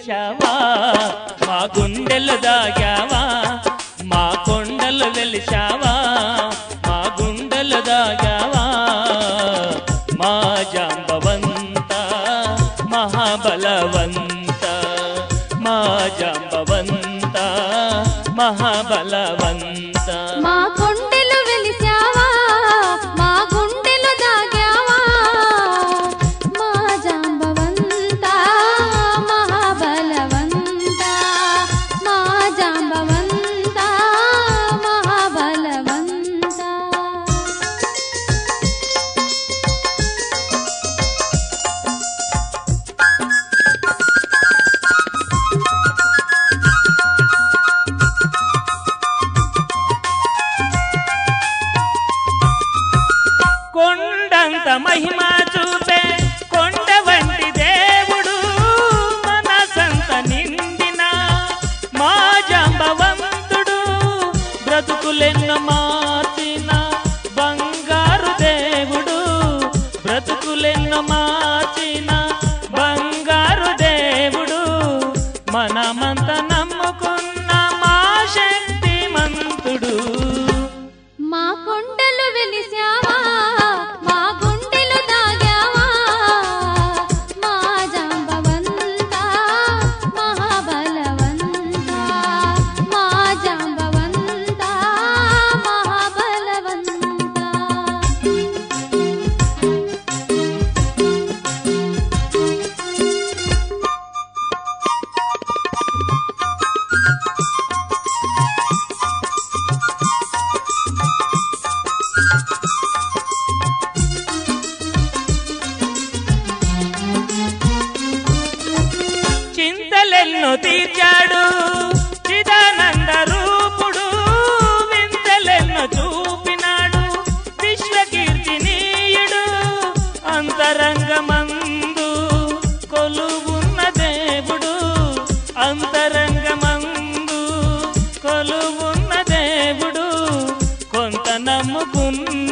వెలిశావా మా గుండెలు దాగావా మా కొండలు వెలిశావా మా గుండెలు దాగావా మా జాంబవంత మహాబలవంత మా జాంబవంత మహాబలవంత మా కొండెలు వెలిసావా మా గుండెలు దాగావా మా జాంబవంత మహాబలవంత మా జాంబవంత మహాబలవంత కొండంత మహిమ చూపే కొండ వంటి దేవుడు మన సంత నిండిన మా జాంబవంతుడు బ్రతుకులెన్నో మార్చిన బంగారు దేవుడు బ్రతుకులెన్నో మార్చిన బంగారు దేవుడు మనమంత నమ్ముకున్న మా శక్తిమంతుడు మా కొండలు వెలిసావా మా గుండెలు దాగావా మా జాంబవంత మహాబలవంత మా జాంబవంత మహాబలవంత చింతలెన్నో తీర్చాడు చిదానంద రూపుడు వింతలెన్నో చూపినాడు విశ్వకీర్తినీయుడు అంతరంగమందు కొలువున్న దేవుడు అంతరంగమందు కొలువున్న దేవుడు కొంత నమ్ముకున్న